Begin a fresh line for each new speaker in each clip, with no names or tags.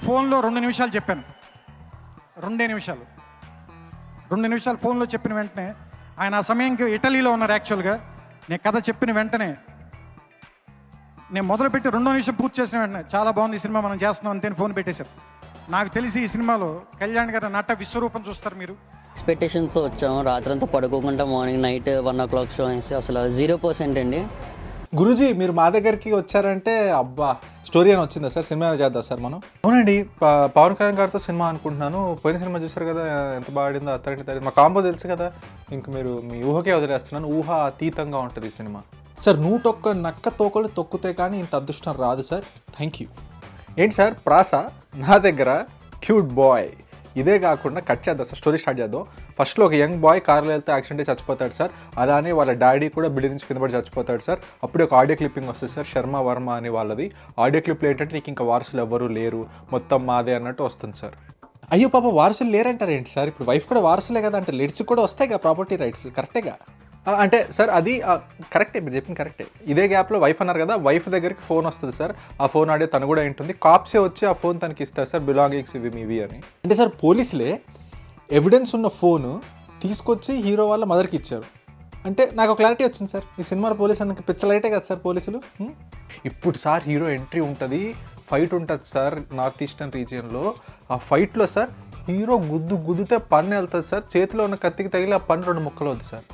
ఫోన్లో రెండు నిమిషాలు చెప్పాను రెండే నిమిషాలు రెండు నిమిషాలు ఫోన్లో చెప్పిన వెంటనే ఆయన ఆ సమయంకి ఇటలీలో ఉన్నారు యాక్చువల్గా నేను కథ చెప్పిన వెంటనే నేను మొదలుపెట్టి రెండో నిమిషం పూర్తి చేసిన వెంటనే చాలా బాగుంది ఈ సినిమా మనం చేస్తున్నాం అంతే అని ఫోన్ పెట్టేశారు నాకు తెలిసి ఈ సినిమాలో కళ్యాణ్ గారి నట విశ్వరూపం చూస్తారు మీరు
ఎక్స్పెక్టేషన్స్తో వచ్చాము రాత్రంతా పడుకోకుండా morning night one o'clock show వేసి అసలు జీరో పర్సెంట్ అండి
గురూజీ మీరు మా దగ్గరికి వచ్చారంటే అబ్బా స్టోరీ అని వచ్చిందా సార్ సినిమా ఏమైనా చేద్దాం సార్ మనం అవునండి ప- పవన్ కళ్యాణ్ గారితో సినిమా అనుకుంటున్నాను పోయిన సినిమా చూసారు కదా ఎంత బాగా ఆడిందో అత్తగంటి తల్లి మా కాంబో తెలుసు కదా ఇంక మీరు మీ ఊహకే వదిలేస్తున్నాను ఊహ అతీతంగా ఉంటుంది ఈ సినిమా సార్ నూటొక్క నక్క తోకలు తొక్కితే కానీ ఇంత అదృష్టం రాదు సార్ థ్యాంక్ యూ ఏంటి సార్ ప్రాస నా దగ్గర క్యూట్ బాయ్ ఇదే కాకుండా కట్ చేద్దాం సార్ స్టోరీ స్టార్ట్ చేద్దాం ఫస్ట్లో ఒక యంగ్ బాయ్ కార్లో వెళ్తే యాక్సిడెంట్ అయి చచ్చిపోతాడు సార్ అలానే వాళ్ళ డాడీ కూడా బిల్డింగ్ నుంచి కింద పడి చచ్చిపోతాడు సార్ అప్పుడే ఒక ఆడియో క్లిప్పింగ్ వస్తుంది సార్ శర్మ వర్మ అనే వాళ్ళది ఆడియో క్లిప్లో ఏంటంటే నీకు ఇంకా వారసులు ఎవ్వరూ లేరు మొత్తం మాదే అన్నట్టు వస్తుంది సార్ అయ్యో పాప వారసులు లేరంటారు ఏంటి సార్ ఇప్పుడు వైఫ్ కూడా వారసులే కదా అంటే లిడ్స్ కూడా వస్తాయి కదా ప్రాపర్టీ రైట్స్ కరెక్టేగా ఆ, అంటే సార్ అది ఆ, కరెక్టే మీరు చెప్పింది కరెక్టే ఇదే గ్యాప్లో వైఫ్ అన్నారు కదా వైఫ్ దగ్గరికి ఫోన్ వస్తుంది సార్ ఆ ఫోన్ ఆడే తను కూడా ఉంటుంది కాప్సే వచ్చి ఆ ఫోన్ తనకి ఇస్తారు సార్ బిలాంగింగ్స్ ఇవి మీవి అని అంటే సార్ పోలీసులే ఎవిడెన్స్ ఉన్న ఫోన్ తీసుకొచ్చి హీరో వాళ్ళ మదర్కి ఇచ్చారు అంటే నాకు క్లారిటీ వచ్చింది సార్ ఈ సినిమాలో పోలీస్ అందుకు పిచ్చలైటే కదా సార్ పోలీసులు హ్మ్? ఇప్పుడు సార్ హీరో ఎంట్రీ ఉంటుంది ఫైట్ ఉంటుంది సార్ నార్త్ ఈస్టర్న్ రీజియన్లో ఆ ఫైట్లో సార్ హీరో గుద్దు గుద్దితే పన్ను వెళ్తుంది సార్ చేతిలో ఉన్న కత్తికి తగిలి ఆ పన్ను రెండు ముక్కలు అవుతుంది సార్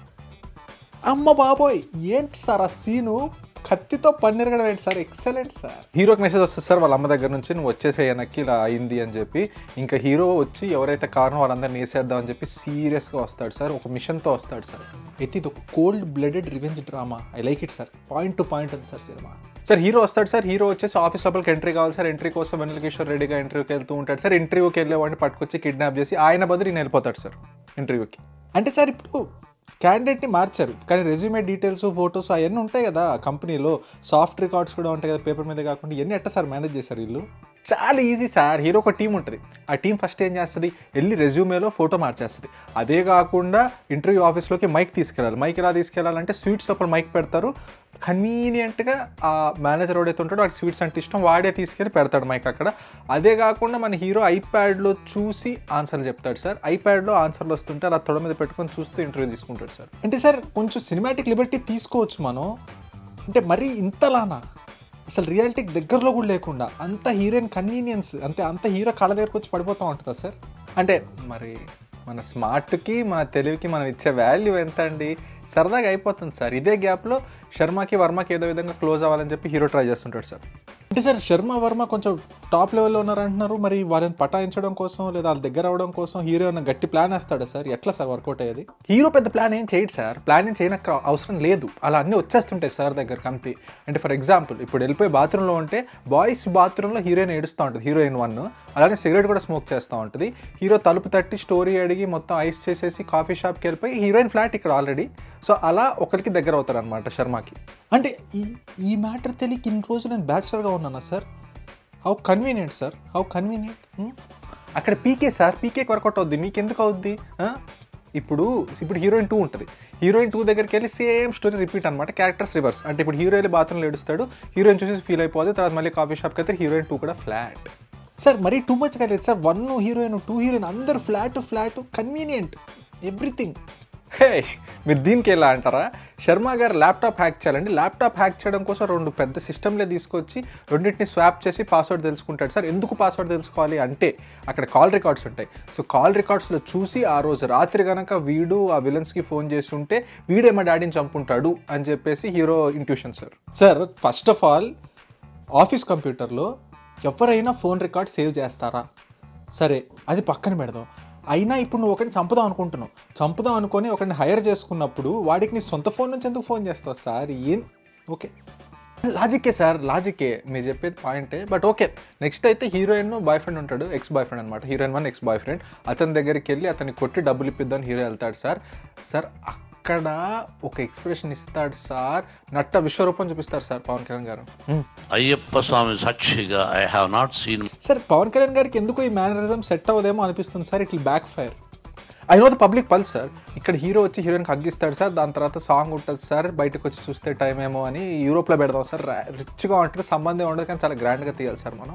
అమ్మ బాబోయ్ ఏంటి సార్ ఆ సీను కత్తితో పన్నెరగడం ఏంటి సార్ ఎక్సలెంట్ సార్ హీరోకి మెసేజ్ వస్తుంది సార్ వాళ్ళ అమ్మ దగ్గర నుంచి నువ్వు వచ్చేసే వెనక్కి ఇలా అయింది అని చెప్పి ఇంకా హీరో వచ్చి ఎవరైతే కారణం వాళ్ళందరినీ వేసేద్దాం అని చెప్పి సీరియస్గా వస్తాడు సార్ ఒక మిషన్తో వస్తాడు సార్ అయితే ఇది ఒక cold blooded revenge drama I like it sir point to point ఉంది సార్ సినిమా సార్ హీరో వస్తాడు సార్ హీరో వచ్చేసి ఆఫీస్ లోపలికి ఎంట్రీ కావాలి సార్ ఎంట్రీ కోసం వెన్నెల కిషోర్ రెడ్డిగా ఇంటర్వ్యూకి వెళ్తూ ఉంటాడు సార్ ఇంటర్వ్యూకి వెళ్ళేవాడిని పట్టుకొచ్చి కిడ్నాప్ చేసి ఆయన బదులు ఈయన వెళ్ళిపోతాడు సార్ ఇంటర్వ్యూకి అంటే సార్ ఇప్పుడు క్యాండిడేట్ని మార్చారు కానీ రెజ్యూమే డీటెయిల్స్ ఫొటోస్ అవన్నీ ఉంటాయి కదా కంపెనీలో సాఫ్ట్ రికార్డ్స్ కూడా ఉంటాయి కదా పేపర్ మీద కాకుండా ఇవన్నీ ఎట్ట సార్ మేనేజ్ చేశారు వీళ్ళు చాలా ఈజీ సార్ హీరో ఒక టీం ఉంటుంది ఆ టీం ఫస్ట్ ఏం చేస్తుంది వెళ్ళి రెజ్యూమేలో ఫోటో మార్చేస్తుంది అదే కాకుండా ఇంటర్వ్యూ ఆఫీస్లోకి మైక్ తీసుకెళ్ళాలి మైక్ ఎలా తీసుకెళ్ళాలంటే స్వీట్స్ లోపల మైక్ పెడతారు కన్వీనియంట్గా ఆ మేనేజర్ ఎవడైతే ఉంటాడో వాడికి స్వీట్స్ అంటే ఇష్టం వాడే తీసుకెళ్ళి పెడతాడు మైక్ అక్కడ అదే కాకుండా మన హీరో ఐప్యాడ్లో చూసి ఆన్సర్లు చెప్తాడు సార్ ఐప్యాడ్లో ఆన్సర్లు వస్తుంటే అలా తొడ మీద పెట్టుకొని చూస్తూ ఇంటర్వ్యూ తీసుకుంటాడు సార్ అంటే సార్ కొంచెం సినిమాటిక్ లిబర్టీ తీసుకోవచ్చు మనం అంటే మరీ ఇంతలానా అసలు రియాలిటీకి దగ్గరలో కూడా లేకుండా అంత హీరోయిన్ కన్వీనియన్స్ అంటే అంత హీరో కళ్ళ దగ్గరకు వచ్చి పడిపోతూ ఉంటుందా సార్ అంటే మరి మన స్మార్ట్కి మన తెలివికి మనం ఇచ్చే వాల్యూ ఎంత అండి సరదాగా అయిపోతుంది సార్ ఇదే గ్యాప్లో శర్మకి వర్మకి ఏదో విధంగా క్లోజ్ అవ్వాలని చెప్పి హీరో ట్రై చేస్తుంటాడు సార్ అంటే సార్ శర్మ వర్మ కొంచెం టాప్ లెవెల్లో ఉన్నారంటున్నారు మరి వాళ్ళని పటాయించడం కోసం లేదా వాళ్ళ దగ్గర అవడం కోసం హీరో ఏమైనా గట్టి ప్లాన్ వేస్తాడా సార్ ఎట్లా సార్ వర్కౌట్ అయ్యేది హీరో పెద్ద ప్లాన్ ఏం చేయడు సార్ ప్లాన్ ఏం చేయనక్క అవసరం లేదు అలా అన్నీ వచ్చేస్తుంటాయి సార్ దగ్గర కంపెనీ అంటే ఫర్ ఎగ్జాంపుల్ ఇప్పుడు వెళ్ళిపోయి బాత్రూంలో ఉంటే బాయ్స్ బాత్రూంలో హీరోయిన్ ఏడుస్తూ ఉంటుంది హీరోయిన్ వన్ అలానే సిగరెట్ కూడా స్మోక్ చేస్తూ ఉంటుంది హీరో తలుపు తట్టి స్టోరీ అడిగి మొత్తం ఐస్ చేసేసి కాఫీ షాప్కి వెళ్ళిపోయి హీరోయిన్ ఫ్లాట్ ఇక్కడ ఆల్రెడీ సో అలా ఒకరికి దగ్గర అవుతారు అనమాట శర్మకి అంటే ఈ ఈ మ్యాటర్ తెలియక ఇన్ని రోజులు నేను బ్యాచులర్గా ఉన్నానా sir how convenient sir how convenient అక్కడ పీకే సార్ పీకేకి వర్కౌట్ అవుద్ది మీకు ఎందుకు అవుద్ది ఆ? ఇప్పుడు ఇప్పుడు హీరోయిన్ టూ ఉంటుంది హీరోయిన్ టూ దగ్గరికి వెళ్ళి సేమ్ స్టోరీ రిపీట్ అనమాట క్యారెక్టర్స్ రివర్స్ అంటే ఇప్పుడు హీరో వెళ్ళి బాత్రూంలో ఏడుస్తాడు హీరోయిన్ చూసి ఫీల్ అయిపోతుంది తర్వాత మళ్ళీ కాఫీ షాప్కి అయితే హీరోయిన్ టూ కూడా ఫ్లాట్ సార్ మరీ టూ మచ్ కాలేదు sir one heroine two heroine అందరు flat flat convenient everything hey మీరు దీనికి ఎలా అంటారా శర్మ గారు ల్యాప్టాప్ హ్యాక్ చేయాలండి ల్యాప్టాప్ హ్యాక్ చేయడం కోసం రెండు పెద్ద సిస్టమ్లే తీసుకొచ్చి రెండింటిని స్వాప్ చేసి పాస్వర్డ్ తెలుసుకుంటాడు సార్ ఎందుకు పాస్వర్డ్ తెలుసుకోవాలి అంటే అక్కడ కాల్ రికార్డ్స్ ఉంటాయి సో కాల్ రికార్డ్స్లో చూసి ఆ రోజు రాత్రి కనుక వీడు ఆ విలన్స్కి ఫోన్ చేసి ఉంటే వీడే మా డాడీని చంపుంటాడు అని చెప్పేసి hero intuition sir sir first of all office కంప్యూటర్లో ఎవరైనా ఫోన్ రికార్డ్ సేవ్ చేస్తారా సరే అది పక్కన పెడదాం అయినా ఇప్పుడు నువ్వు ఒకరిని చంపుదాం అనుకుంటున్నావు చంపుదాం అనుకొని ఒకరిని హైర్ చేసుకున్నప్పుడు వాడికి నీ సొంత ఫోన్ నుంచి ఎందుకు ఫోన్ చేస్తావు సార్ ఏం ఓకే లాజిక్కే సార్ లాజిక్కే మీరు చెప్పేది పాయింటే బట్ ఓకే నెక్స్ట్ అయితే హీరోయిన్ బాయ్ ఫ్రెండ్ ఉంటాడు ఎక్స్ బాయ్ ఫ్రెండ్ అనమాట heroine one ex boyfriend అతని దగ్గరికి వెళ్ళి అతన్ని కొట్టి డబ్బులు ఇప్పిద్దాం హీరో వెళ్తాడు సార్ సార్ అక్కడ ఒక ఎక్స్ప్రెషన్ ఇస్తాడు సార్ నట్ట విశ్వరూపం చూపిస్తారు సార్ పవన్ కళ్యాణ్ గారు
అయ్యప్ప స్వామి సాక్షిగా I have not seen
sir Pawan Kalyan గారికి ఎందుకు ఈ మేనరిజం సెట్ అవ్వదేమో అనిపిస్తుంది సార్ ఇట్లా backfire I know the public pulse sir ఇక్కడ హీరో వచ్చి హీరోయిన్కి హగ్గిస్తాడు సార్ దాని తర్వాత సాంగ్ ఉంటుంది సార్ బయటకు వచ్చి చూస్తే టైం ఏమో అని యూరోప్లో పెడదాం సార్ రిచ్గా ఉంటుంది సంబంధం ఉండదు కానీ చాలా గ్రాండ్గా తీయాలి సార్ మనం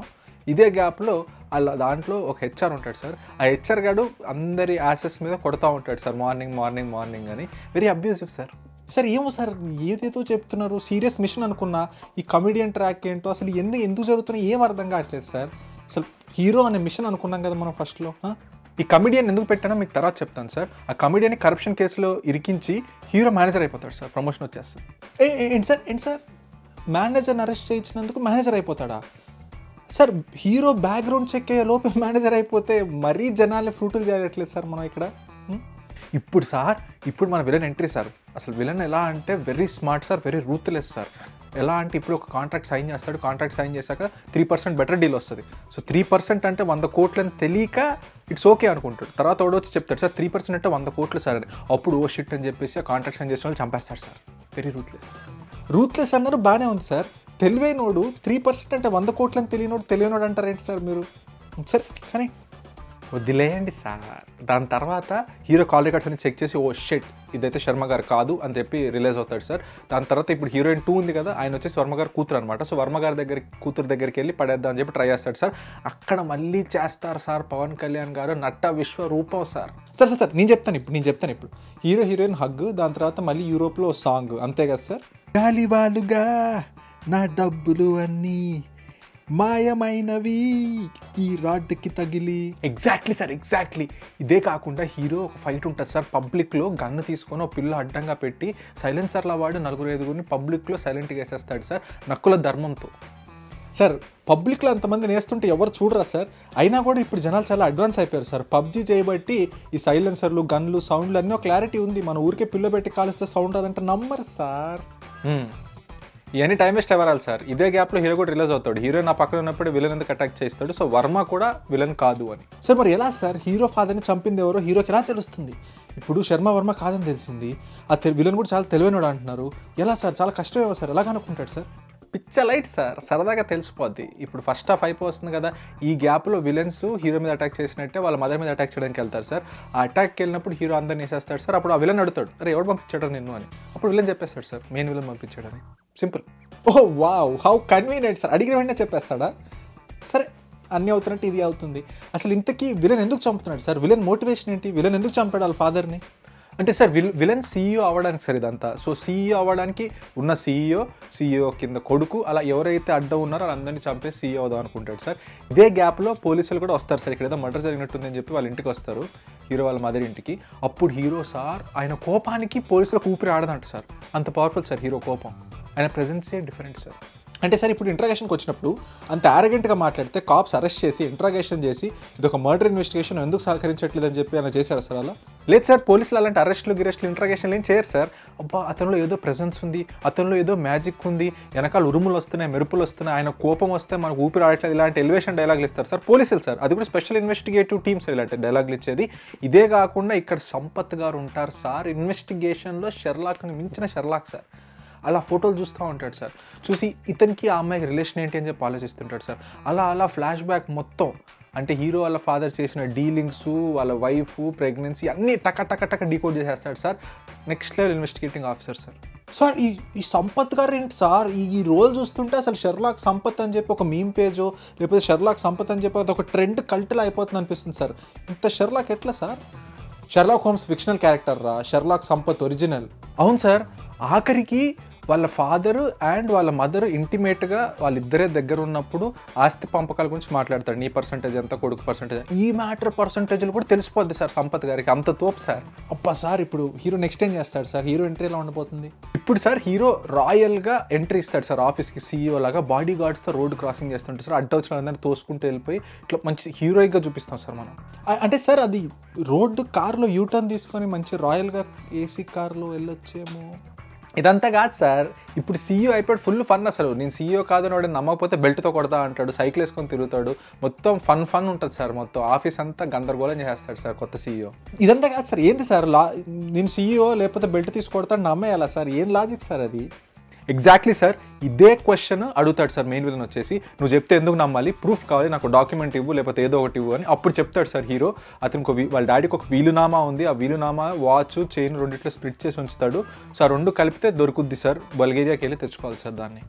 ఇదే గ్యాప్లో అలా దాంట్లో ఒక హెచ్ఆర్ ఉంటాడు సార్ ఆ హెచ్ఆర్ గాడు అందరి యాసెస్ మీద కొడతా ఉంటాడు సార్ మార్నింగ్ మార్నింగ్ మార్నింగ్ అని వెరీ అబ్యూసివ్ సార్ సార్ ఏమో సార్ ఏదేదో చెప్తున్నారు సీరియస్ మిషన్ అనుకున్నా ఈ కమెడియన్ ట్రాక్ ఏంటో అసలు ఎందుకు ఎందుకు జరుగుతున్నాయి ఏం అర్థం కావట్లేదు సార్ అసలు హీరో అనే మిషన్ అనుకున్నాం కదా మనం ఫస్ట్లో ఈ కమెడియన్ ఎందుకు పెట్టానో మీకు తర్వాత చెప్తాను సార్ ఆ కమెడియన్ కరప్షన్ కేసులో ఇరికించి హీరో మేనేజర్ అయిపోతాడు సార్ ప్రమోషన్ వచ్చేస్తుంది ఏ ఏ- ఏంటి సార్ ఏంటి సార్ మేనేజర్ని అరెస్ట్ చేయించినందుకు మేనేజర్ అయిపోతాడా సార్ హీరో బ్యాక్గ్రౌండ్ చెక్ అయ్యే లోపే మేనేజర్ అయిపోతే మరీ జనాల్ని ఫ్రూటులు చేయట్లేదు సార్ మనం ఇక్కడ హ్మ్? ఇప్పుడు సార్ ఇప్పుడు మన విలన్ ఎంట్రీ సార్ అసలు విలన్ ఎలా అంటే very smart sir very ruthless sir ఎలా అంటే ఇప్పుడు ఒక కాంట్రాక్ట్ సైన్ చేస్తాడు కాంట్రాక్ట్ సైన్ చేశాక త్రీ పర్సెంట్ బెటర్ డీల్ వస్తుంది సో త్రీ పర్సెంట్ అంటే వంద కోట్లని తెలియక ఇట్స్ ఓకే అనుకుంటాడు తర్వాత వాడు వచ్చి చెప్తాడు సార్ త్రీ పర్సెంట్ అంటే వంద కోట్లు సార్ అని అప్పుడు ఓ షిట్ అని చెప్పేసి ఆ కాంట్రాక్ట్ సైన్ చేసిన వాళ్ళు చంపేస్తారు సార్ వెరీ రూత్లెస్ రూత్లెస్ అన్నారు బాగానే ఉంది సార్ తెలివైనోడు త్రీ పర్సెంట్ అంటే వంద కోట్లని తెలియనోడు తెలియనోడు అంటారేంటి సార్ మీరు సరే కానీ వదిలేయండి సార్ దాని తర్వాత హీరో కాల్ రికార్డ్స్ అని చెక్ చేసి ఓ షెట్ ఇదైతే శర్మ గారు కాదు అని చెప్పి రిలీజ్ అవుతాడు సార్ దాని తర్వాత ఇప్పుడు హీరోయిన్ టూ ఉంది కదా ఆయన వచ్చేసి వర్మ గారు కూతురు అనమాట సో వర్మ గారి దగ్గర కూతురు దగ్గరికి వెళ్ళి పడేద్దాం అని చెప్పి ట్రై చేస్తాడు సార్ అక్కడ మళ్ళీ చేస్తారు సార్ పవన్ కళ్యాణ్ గారు నట్ట విశ్వరూపం సార్ సార్ సార్ సార్ నేను చెప్తాను ఇప్పుడు నేను చెప్తాను ఇప్పుడు హీరో హీరోయిన్ హగ్ దాని తర్వాత మళ్ళీ యూరోప్లో సాంగ్ అంతే కదా సార్ గాలివాలుగా నా డబ్బులు అన్నీ మాయమైనవి ఈ రాడ్కి తగిలి ఎగ్జాక్ట్లీ సార్ ఎగ్జాక్ట్లీ ఇదే కాకుండా హీరో ఒక ఫైట్ ఉంటుంది సార్ పబ్లిక్లో గన్ను తీసుకొని ఒక పిల్ల అడ్డంగా పెట్టి సైలెన్సర్లా వాడు నలుగురు ఐదుగురిని పబ్లిక్లో సైలెంట్గా వేసేస్తాడు సార్ నక్కుల ధర్మంతో సార్ పబ్లిక్లో అంతమంది నేస్తుంటే ఎవరు చూడరా సార్ అయినా కూడా ఇప్పుడు జనాలు చాలా అడ్వాన్స్ అయిపోయారు సార్ పబ్జీ చేయబట్టి ఈ సైలెన్సర్లు గన్లు సౌండ్లు అన్నీ క్లారిటీ ఉంది మన ఊరికే పిల్ల పెట్టి కాలుస్తే సౌండ్ రాదంటే నమ్మరు సార్ ఇవన్నీ టైం వేస్ట్ అవ్వాలి సార్ ఇదే గ్యాప్లో హీరో కూడా రిలీజ్ అవుతాడు హీరో నా పక్కన ఉన్నప్పుడు విలన్ ఎందుకు అటాక్ చేస్తాడు సో వర్మ కూడా విలన్ కాదు అని సార్ మరి ఎలా సార్ హీరో ఫాదర్ని చంపింది ఎవరో హీరోకి ఎలా తెలుస్తుంది ఇప్పుడు శర్మ వర్మ కాదని తెలిసింది ఆ విలన్ కూడా చాలా తెలివైనడు అంటున్నారు ఎలా సార్ చాలా కష్టమేమో సార్ ఎలా కనుక్కుంటాడు సార్ పిచ్చ లైట్ సార్ సరదాగా తెలిసిపోద్ది ఇప్పుడు ఫస్ట్ హాఫ్ అయిపోతుంది కదా ఈ గ్యాప్లో విలన్స్ హీరో మీద అటాక్ చేసినట్టే వాళ్ళ మదర్ మీద అటాక్ చేయడానికి వెళ్తారు సార్ ఆ అటాక్కి వెళ్ళినప్పుడు హీరో అందరిని వేసేస్తాడు సార్ అప్పుడు ఆ విలన్ అడుగుతాడు అరే ఎవడు పంపించాడు నిన్ను అని అప్పుడు విలన్ చెప్పేస్తాడు సార్ మెయిన్ విలన్ పంపించాడని simple oh wow how convenient sir అడిగిన వెంటనే చెప్పేస్తాడా సరే అన్నీ అవుతున్నట్టు ఇది అవుతుంది అసలు ఇంతకీ విలన్ ఎందుకు చంపుతున్నాడు సార్ విలన్ మోటివేషన్ ఏంటి విలన్ ఎందుకు చంపాడు వాళ్ళ ఫాదర్ని అంటే సార్ విల్ విలన్ సీఈఓ అవ్వడానికి సార్ ఇదంతా సో సీఈఓ అవ్వడానికి ఉన్న సీఈఓ సీఈఓ కింద కొడుకు అలా ఎవరైతే అడ్డం ఉన్నారో వాళ్ళందరినీ చంపేసి సీఈఓ అవుదాం అనుకుంటాడు సార్ ఇదే గ్యాప్లో పోలీసులు కూడా వస్తారు సార్ ఇక్కడ ఏదో మర్డర్ జరిగినట్టుందని చెప్పి వాళ్ళ ఇంటికి వస్తారు హీరో వాళ్ళ మదర్ ఇంటికి అప్పుడు హీరో సార్ ఆయన కోపానికి పోలీసులకు ఊపిరి ఆడదంట సార్ అంత పవర్ఫుల్ సార్ హీరో కోపం ఆయన ప్రెజెన్సే డిఫరెంట్ సార్ అంటే సార్ ఇప్పుడు ఇంట్రాగేషన్కి వచ్చినప్పుడు అంత ఆరగెంట్గా మాట్లాడితే కాప్స్ అరెస్ట్ చేసి ఇంట్రాగేషన్ చేసి ఇది ఒక మర్డర్ ఇన్వెస్టిగేషన్ ఎందుకు సహకరించట్లేదు అని చెప్పి అలా చేశారు సార్ అలా లేదు సార్ పోలీసులు అలాంటి అరెస్టులు గిరెస్టులు ఇంట్రాగేషన్లు ఏం చేయరు సార్ అబ్బా అతనిలో ఏదో ప్రెజెన్స్ ఉంది అతనిలో ఏదో మ్యాజిక్ ఉంది వెనకాల ఉరుములు వస్తున్నాయి మెరుపులు వస్తున్నాయి ఆయన కోపం వస్తే మనకు ఊపిరి ఆడట్లేదు ఇలాంటి ఎలివేషన్ డైలాగులు ఇస్తారు సార్ పోలీసులు సార్ అది కూడా స్పెషల్ ఇన్వెస్టిగేటివ్ టీమ్స్ ఇలాంటి డైలాగులు ఇచ్చేది ఇదే కాకుండా ఇక్కడ సంపత్ గారు ఉంటారు సార్ ఇన్వెస్టిగేషన్లో షెర్లాక్ని మించిన షెర్లాక్ సార్ అలా ఫోటోలు చూస్తూ ఉంటాడు సార్ చూసి ఇతనికి ఆ అమ్మాయికి రిలేషన్ ఏంటి అని చెప్పి ఆలోచిస్తుంటాడు సార్ అలా అలా ఫ్లాష్ బ్యాక్ మొత్తం అంటే హీరో వాళ్ళ ఫాదర్ చేసిన డీలింగ్స్ వాళ్ళ వైఫ్ ప్రెగ్నెన్సీ అన్నీ టక టక టక డీకోడ్ చేసేస్తాడు sir next level investigating officer sir sir ఈ ఈ సంపత్ గారు ఏంటి సార్ ఈ ఈ రోల్ చూస్తుంటే అసలు షెర్లాక్ సంపత్ అని చెప్పి ఒక మీమ్ పేజో లేకపోతే షెర్లాక్ సంపత్ అని చెప్పి అది ఒక ట్రెండ్ కల్ట్లో అయిపోతుంది అనిపిస్తుంది సార్ ఇంత షెర్లాక్ ఎట్లా sir Sherlock Holmes fictional character రా షెర్లాక్ సంపత్ ఒరిజినల్ అవును సార్ ఆఖరికి వాళ్ళ ఫాదరు అండ్ వాళ్ళ మదర్ ఇంటిమేట్గా వాళ్ళిద్దరే దగ్గర ఉన్నప్పుడు ఆస్తి పంపకాల గురించి మాట్లాడతాడు నీ పర్సంటేజ్ ఎంత కొడుకు పర్సంటేజ్ ఈ మ్యాటర్ పర్సంటేజ్లు కూడా తెలిసిపోద్ది సార్ సంపత్ గారికి అంత తోపు సార్ అబ్బా సార్ ఇప్పుడు హీరో నెక్స్ట్ ఏం చేస్తాడు సార్ హీరో ఎంట్రీ ఎలా ఉండబోతుంది ఇప్పుడు సార్ హీరో రాయల్గా ఎంట్రీ ఇస్తాడు సార్ ఆఫీస్కి సీఈఓ లాగా బాడీ గార్డ్స్తో రోడ్ క్రాసింగ్ చేస్తుంటారు సార్ అడ్డు వచ్చిన అందరినీ తోసుకుంటూ వెళ్ళిపోయి ఇట్లా మంచి హీరోయిక్గా చూపిస్తాం సార్ మనం అంటే సార్ అది రోడ్డు కార్లో యూటర్న్ తీసుకొని మంచి రాయల్గా ఏసీ కార్లో వెళ్ళొచ్చేమో ఇదంతా కాదు సార్ ఇప్పుడు సీఈఓ అయిపోయాడు ఫుల్ ఫన్ అసలు నేను సీఈఓ కాదని వాడు నమ్మకపోతే బెల్ట్తో కొడతా అంటాడు సైకిల్ వేసుకొని తిరుగుతాడు మొత్తం ఫన్ ఫన్ ఉంటుంది సార్ మొత్తం ఆఫీస్ అంతా గందరగోళం చేస్తాడు సార్ కొత్త సీఈఓ ఇదంతా కాదు సార్ ఏంటి సార్ లా నేను సీఈఓ లేకపోతే బెల్ట్ తీసుకొడతాడు నమ్మేయాలా సార్ ఏం లాజిక్ సార్ అది ఎగ్జాక్ట్లీ సార్ ఇదే క్వశ్చన్ అడుగుతాడు సార్ మెయిన్ విలన్ వచ్చేసి నువ్వు చెప్తే ఎందుకు నమ్మాలి ప్రూఫ్ కావాలి నాకు డాక్యుమెంట్ ఇవ్వు లేకపోతే ఏదో ఒకటి ఇవ్వు అని అప్పుడు చెప్తాడు సార్ హీరో అతనికి ఒక వీ- వాళ్ళ డాడీకి ఒక వీలునామా ఉంది ఆ వీలునామా వాచ్ చైన్ రెండిట్లో స్ప్లిట్ చేసి ఉంచుతాడు సో ఆ రెండు కలిపితే దొరుకుద్ది సార్ బల్గేరియాకి వెళ్ళి తెచ్చుకోవాలి సార్ దాన్ని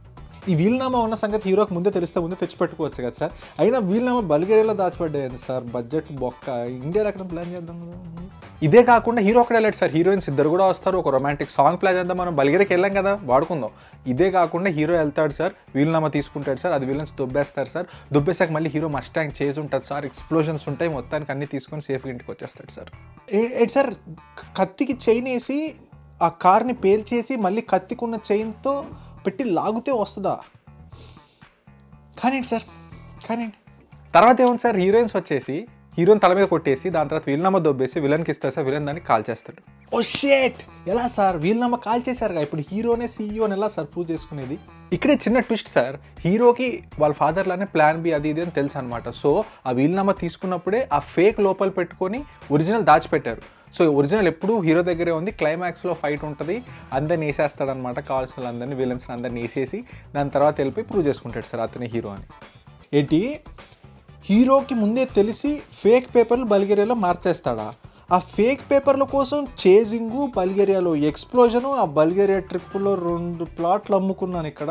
ఈ వీలునామా ఉన్న సంగతి హీరోకి ముందే తెలిస్తే ముందే తెచ్చిపెట్టుకోవచ్చు కదా సార్ అయినా వీలునామా బల్గేరియాలో దాచిపడ్డాయి సార్ బడ్జెట్ బొక్క ఇండియాలో ఎక్కడ ప్లాన్ చేద్దాం కదా ఇదే కాకుండా హీరో ఒకటే వెళ్ళాడు సార్ హీరోయిన్స్ ఇద్దరు కూడా వస్తారు ఒక రొమాంటిక్ సాంగ్ ప్లే చేద్దాం మనం బల్గేరికి వెళ్ళాం కదా వాడుకుందాం ఇదే కాకుండా హీరో వెళ్తాడు సార్ వీలునామా తీసుకుంటాడు సార్ అది విలన్స్ దుబ్బేస్తారు సార్ దుబ్బేసాక మళ్ళీ హీరో మస్టాంగ్ చేసి ఉంటుంది సార్ ఎక్స్ప్లోజన్స్ ఉంటాయి మొత్తానికి అన్ని తీసుకొని సేఫ్గా ఇంటికి వచ్చేస్తాడు సార్ ఏంటి సార్ కత్తికి చైన్ వేసి ఆ కార్ని పేల్చేసి మళ్ళీ కత్తికున్న చైన్తో పెట్టి లాగితే వస్తుందా కానివ్వండి సార్ కానివ్వండి తర్వాత ఏముంది సార్ హీరోయిన్స్ వచ్చేసి హీరోయిన్ తల మీద కొట్టేసి దాని తర్వాత వీళ్ళనమ్మ దొబ్బేసి విలన్కి ఇస్తారు సార్ విలన్ దాన్ని కాల్ చేస్తాడు ఓ షేట్ ఎలా సార్ వీళ్ళనమ్మ కాల్ చేశారుగా ఇప్పుడు హీరోనే సీఈఓ అని ఎలా సార్ ప్రూవ్ చేసుకునేది ఇక్కడే చిన్న ట్విస్ట్ సార్ హీరోకి వాళ్ళ ఫాదర్ లానే ప్లాన్ బి అది ఇది అని తెలుసు అనమాట సో ఆ వీలునామా తీసుకున్నప్పుడే ఆ ఫేక్ లోపల పెట్టుకొని ఒరిజినల్ దాచిపెట్టారు సో ఒరిజినల్ ఎప్పుడు హీరో దగ్గరే ఉంది క్లైమాక్స్లో ఫైట్ ఉంటుంది అందరిని వేసేస్తాడనమాట కావాల్సిన వాళ్ళందరినీ విలన్స్ అందరిని వేసేసి దాని తర్వాత వెళ్ళిపోయి ప్రూవ్ చేసుకుంటాడు సార్ అతని హీరో అని ఏంటి హీరోకి ముందే తెలిసి ఫేక్ పేపర్లు బల్గేరియాలో మార్చేస్తాడా ఆ ఫేక్ పేపర్ల కోసం చేజింగు బల్గేరియాలో ఎక్స్ప్లోజను ఆ బల్గేరియా ట్రిప్పులో రెండు ప్లాట్లు అమ్ముకున్నాను ఇక్కడ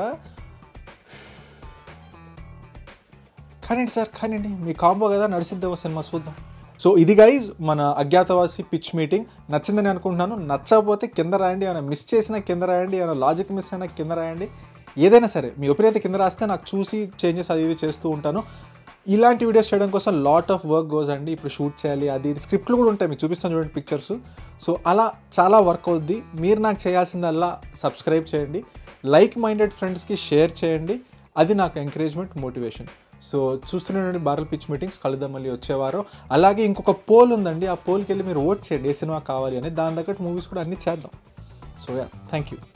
కానివ్వండి సార్ కానివ్వండి మీ కాంబో కదా నడిసిద్దామో సినిమా చూద్దాం సో ఇది గైజ్ మన అజ్ఞాతవాసి పిచ్ మీటింగ్ నచ్చిందని అనుకుంటున్నాను నచ్చకపోతే కింద రాయండి ఏమైనా మిస్ చేసినా కింద రాయండి ఏమైనా లాజిక్ మిస్ అయినా కింద రాయండి ఏదైనా సరే మీ ఒపీనియన్ అయితే కింద రాస్తే నాకు చూసి చేంజెస్ అది ఇవి చేస్తూ ఉంటాను ఇలాంటి వీడియోస్ చేయడం కోసం లాట్ ఆఫ్ వర్క్ గోస్ అండి ఇప్పుడు షూట్ చేయాలి అది ఇది స్క్రిప్ట్లు కూడా ఉంటాయి మీకు చూపిస్తాను చూడండి పిక్చర్స్ సో అలా చాలా వర్క్ అవుద్ది మీరు నాకు చేయాల్సిందల్లా సబ్స్క్రైబ్ చేయండి లైక్ మైండెడ్ ఫ్రెండ్స్కి షేర్ చేయండి అది నాకు ఎంకరేజ్మెంట్ మోటివేషన్ సో చూస్తుండే బారల్ పిచ్ మీటింగ్స్ కలుద్దాం మళ్ళీ వచ్చేవారు అలాగే ఇంకొక పోల్ ఉందండి ఆ పోల్కి వెళ్ళి మీరు ఓట్ చేయండి ఏ సినిమా కావాలి అని దాని తగ్గట్టు మూవీస్ కూడా అన్నీ చేద్దాం సో యా థ్యాంక్ యూ